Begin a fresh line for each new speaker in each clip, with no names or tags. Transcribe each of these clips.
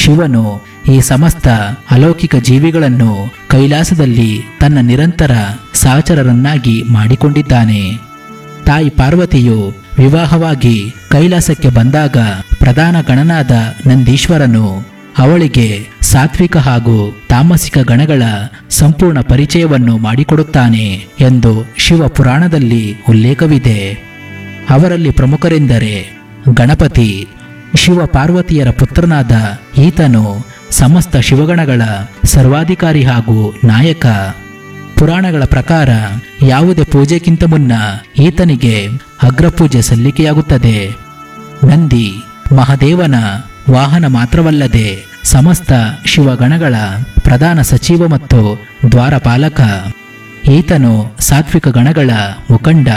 ಶಿವನು ಈ ಸಮಸ್ತ ಅಲೌಕಿಕ ಜೀವಿಗಳನ್ನು ಕೈಲಾಸದಲ್ಲಿ ತನ್ನ ನಿರಂತರ ಸಹಚರರನ್ನಾಗಿ ಮಾಡಿಕೊಂಡಿದ್ದಾನೆ ತಾಯಿ ಪಾರ್ವತಿಯು ವಿವಾಹವಾಗಿ ಕೈಲಾಸಕ್ಕೆ ಬಂದಾಗ ಪ್ರಧಾನ ಗಣನಾದ ನಂದೀಶ್ವರನು ಅವಳಿಗೆ ಸಾತ್ವಿಕ ಹಾಗೂ ತಾಮಸಿಕ ಗಣಗಳ ಸಂಪೂರ್ಣ ಪರಿಚಯವನ್ನು ಮಾಡಿಕೊಡುತ್ತಾನೆ ಎಂದು ಶಿವ ಪುರಾಣದಲ್ಲಿ ಉಲ್ಲೇಖವಿದೆ ಅವರಲ್ಲಿ ಪ್ರಮುಖರೆಂದರೆ ಗಣಪತಿ ಶಿವ ಪಾರ್ವತಿಯರ ಪುತ್ರನಾದ ಈತನು ಸಮಸ್ತ ಶಿವಗಣಗಳ ಸರ್ವಾಧಿಕಾರಿ ಹಾಗೂ ನಾಯಕ ಪುರಾಣಗಳ ಪ್ರಕಾರ ಯಾವುದೇ ಪೂಜೆಗಿಂತ ಮುನ್ನ ಈತನಿಗೆ ಅಗ್ರಪೂಜೆ ಸಲ್ಲಿಕೆಯಾಗುತ್ತದೆ ನಂದಿ ಮಹಾದೇವನ ವಾಹನ ಮಾತ್ರವಲ್ಲದೆ ಸಮಸ್ತ ಶಿವಗಣಗಳ ಪ್ರಧಾನ ಸಚಿವ ಮತ್ತು ದ್ವಾರಪಾಲಕ ಈತನು ಸಾತ್ವಿಕ ಗಣಗಳ ಮುಖಂಡ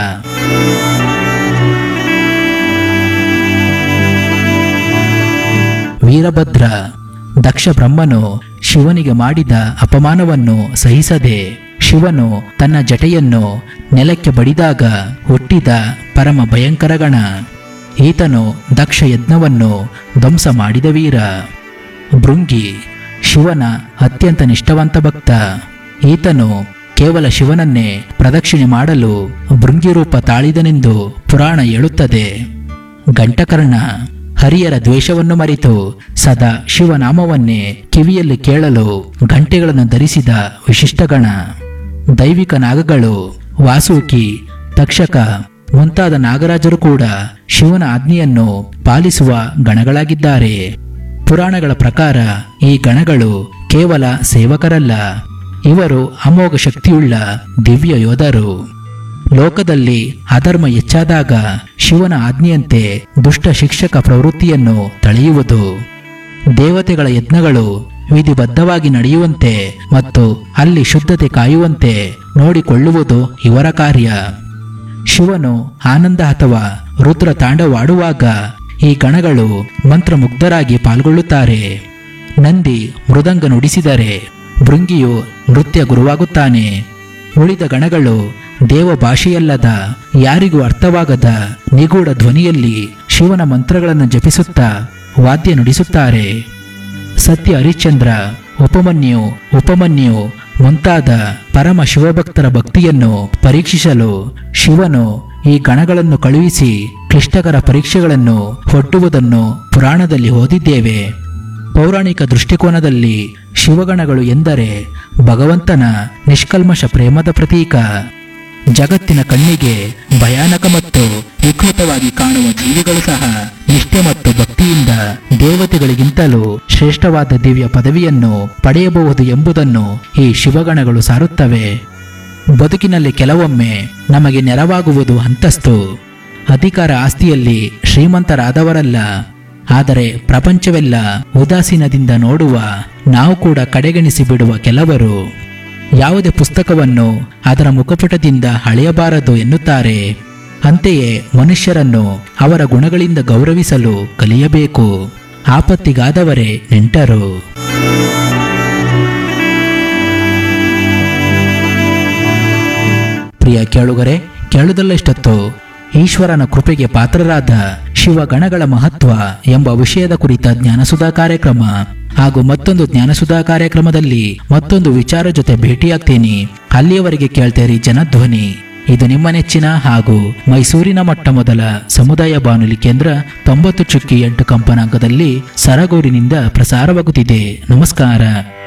ವೀರಭದ್ರ ದಕ್ಷ ಬ್ರಹ್ಮನು ಶಿವನಿಗೆ ಮಾಡಿದ ಅಪಮಾನವನ್ನು ಸಹಿಸದೆ ಶಿವನು ತನ್ನ ಜಟೆಯನ್ನು ನೆಲಕ್ಕೆ ಬಡಿದಾಗ ಹುಟ್ಟಿದ ಪರಮ ಭಯಂಕರ ಗಣ ಈತನು ದಕ್ಷ ಯಜ್ಞವನ್ನು ಧ್ವಂಸ ಮಾಡಿದ ವೀರ ಭೃಂಗಿ ಶಿವನ ಅತ್ಯಂತ ನಿಷ್ಠವಂತ ಭಕ್ತ ಈತನು ಕೇವಲ ಶಿವನನ್ನೇ ಪ್ರದಕ್ಷಿಣೆ ಮಾಡಲು ಭೃಂಗಿ ರೂಪ ತಾಳಿದನೆಂದು ಪುರಾಣ ಹೇಳುತ್ತದೆ ಗಂಟಕರ್ಣ ಹರಿಯರ ದ್ವೇಷವನ್ನು ಮರೆತು ಸದಾ ಶಿವನಾಮವನ್ನೇ ಕಿವಿಯಲ್ಲಿ ಕೇಳಲು ಗಂಟೆಗಳನ್ನು ಧರಿಸಿದ ವಿಶಿಷ್ಟ ಗಣ ದೈವಿಕ ನಾಗಗಳು ವಾಸುಕಿ ತಕ್ಷಕ ಮುಂತಾದ ನಾಗರಾಜರು ಕೂಡ ಶಿವನ ಆಜ್ಞೆಯನ್ನು ಪಾಲಿಸುವ ಗಣಗಳಾಗಿದ್ದಾರೆ ಪುರಾಣಗಳ ಪ್ರಕಾರ ಈ ಗಣಗಳು ಕೇವಲ ಸೇವಕರಲ್ಲ ಇವರು ಅಮೋಘ ಶಕ್ತಿಯುಳ್ಳ ದಿವ್ಯ ಯೋಧರು ಲೋಕದಲ್ಲಿ ಅಧರ್ಮ ಹೆಚ್ಚಾದಾಗ ಶಿವನ ಆಜ್ಞೆಯಂತೆ ದುಷ್ಟ ಶಿಕ್ಷಕ ಪ್ರವೃತ್ತಿಯನ್ನು ತಳೆಯುವುದು ದೇವತೆಗಳ ಯತ್ನಗಳು ವಿಧಿಬದ್ಧವಾಗಿ ನಡೆಯುವಂತೆ ಮತ್ತು ಅಲ್ಲಿ ಶುದ್ಧತೆ ಕಾಯುವಂತೆ ನೋಡಿಕೊಳ್ಳುವುದು ಇವರ ಕಾರ್ಯ ಶಿವನು ಆನಂದ ಅಥವಾ ರುದ್ರ ತಾಂಡವಾಡುವಾಗ ಈ ಗಣಗಳು ಮಂತ್ರಮುಗ್ಧರಾಗಿ ಪಾಲ್ಗೊಳ್ಳುತ್ತಾರೆ ನಂದಿ ಮೃದಂಗ ನುಡಿಸಿದರೆ ಭೃಂಗಿಯು ನೃತ್ಯ ಗುರುವಾಗುತ್ತಾನೆ ಉಳಿದ ಗಣಗಳು ದೇವ ಭಾಷೆಯಲ್ಲದ ಯಾರಿಗೂ ಅರ್ಥವಾಗದ ನಿಗೂಢ ಧ್ವನಿಯಲ್ಲಿ ಶಿವನ ಮಂತ್ರಗಳನ್ನು ಜಪಿಸುತ್ತಾ ವಾದ್ಯ ನುಡಿಸುತ್ತಾರೆ ಸತ್ಯ ಹರಿಶ್ಚಂದ್ರ ಉಪಮನ್ಯು ಉಪಮನ್ಯು ಮುಂತಾದ ಪರಮ ಶಿವಭಕ್ತರ ಭಕ್ತಿಯನ್ನು ಪರೀಕ್ಷಿಸಲು ಶಿವನು ಈ ಗಣಗಳನ್ನು ಕಳುಹಿಸಿ ಕ್ಲಿಷ್ಟಕರ ಪರೀಕ್ಷೆಗಳನ್ನು ಒಡ್ಡುವುದನ್ನು ಪುರಾಣದಲ್ಲಿ ಓದಿದ್ದೇವೆ ಪೌರಾಣಿಕ ದೃಷ್ಟಿಕೋನದಲ್ಲಿ ಶಿವಗಣಗಳು ಎಂದರೆ ಭಗವಂತನ ನಿಷ್ಕಲ್ಮಶ ಪ್ರೇಮದ ಪ್ರತೀಕ ಜಗತ್ತಿನ ಕಣ್ಣಿಗೆ ಭಯಾನಕ ಮತ್ತು ವಿಕೃತವಾಗಿ ಕಾಣುವ ಜೀವಿಗಳು ಸಹ ನಿಷ್ಠೆ ಮತ್ತು ಭಕ್ತಿಯಿಂದ ದೇವತೆಗಳಿಗಿಂತಲೂ ಶ್ರೇಷ್ಠವಾದ ದಿವ್ಯ ಪದವಿಯನ್ನು ಪಡೆಯಬಹುದು ಎಂಬುದನ್ನು ಈ ಶಿವಗಣಗಳು ಸಾರುತ್ತವೆ ಬದುಕಿನಲ್ಲಿ ಕೆಲವೊಮ್ಮೆ ನಮಗೆ ನೆರವಾಗುವುದು ಅಂತಸ್ತು ಅಧಿಕಾರ ಆಸ್ತಿಯಲ್ಲಿ ಶ್ರೀಮಂತರಾದವರಲ್ಲ ಆದರೆ ಪ್ರಪಂಚವೆಲ್ಲ ಉದಾಸೀನದಿಂದ ನೋಡುವ ನಾವು ಕೂಡ ಕಡೆಗಣಿಸಿ ಬಿಡುವ ಕೆಲವರು ಯಾವುದೇ ಪುಸ್ತಕವನ್ನು ಅದರ ಮುಖಪುಟದಿಂದ ಅಳೆಯಬಾರದು ಎನ್ನುತ್ತಾರೆ ಅಂತೆಯೇ ಮನುಷ್ಯರನ್ನು ಅವರ ಗುಣಗಳಿಂದ ಗೌರವಿಸಲು ಕಲಿಯಬೇಕು ಆಪತ್ತಿಗಾದವರೇ ನೆಂಟರು ಪ್ರಿಯ ಕೇಳುಗರೆ ಕೇಳುವುದಲ್ಲಷ್ಟೊತ್ತು ಈಶ್ವರನ ಕೃಪೆಗೆ ಪಾತ್ರರಾದ ಶಿವಗಣಗಳ ಮಹತ್ವ ಎಂಬ ವಿಷಯದ ಕುರಿತ ಜ್ಞಾನಸುಧಾ ಕಾರ್ಯಕ್ರಮ ಹಾಗೂ ಮತ್ತೊಂದು ಜ್ಞಾನಸುಧಾ ಕಾರ್ಯಕ್ರಮದಲ್ಲಿ ಮತ್ತೊಂದು ವಿಚಾರ ಜೊತೆ ಭೇಟಿಯಾಗ್ತೀನಿ ಅಲ್ಲಿಯವರೆಗೆ ಕೇಳ್ತೇರಿ ಜನಧ್ವನಿ ಇದು ನಿಮ್ಮ ನೆಚ್ಚಿನ ಹಾಗೂ ಮೈಸೂರಿನ ಮೊಟ್ಟ ಮೊದಲ ಸಮುದಾಯ ಬಾನುಲಿ ಕೇಂದ್ರ ತೊಂಬತ್ತು ಚುಕ್ಕಿ ಎಂಟು ಕಂಪನಾಂಕದಲ್ಲಿ ಸರಗೂರಿನಿಂದ ಪ್ರಸಾರವಾಗುತ್ತಿದೆ ನಮಸ್ಕಾರ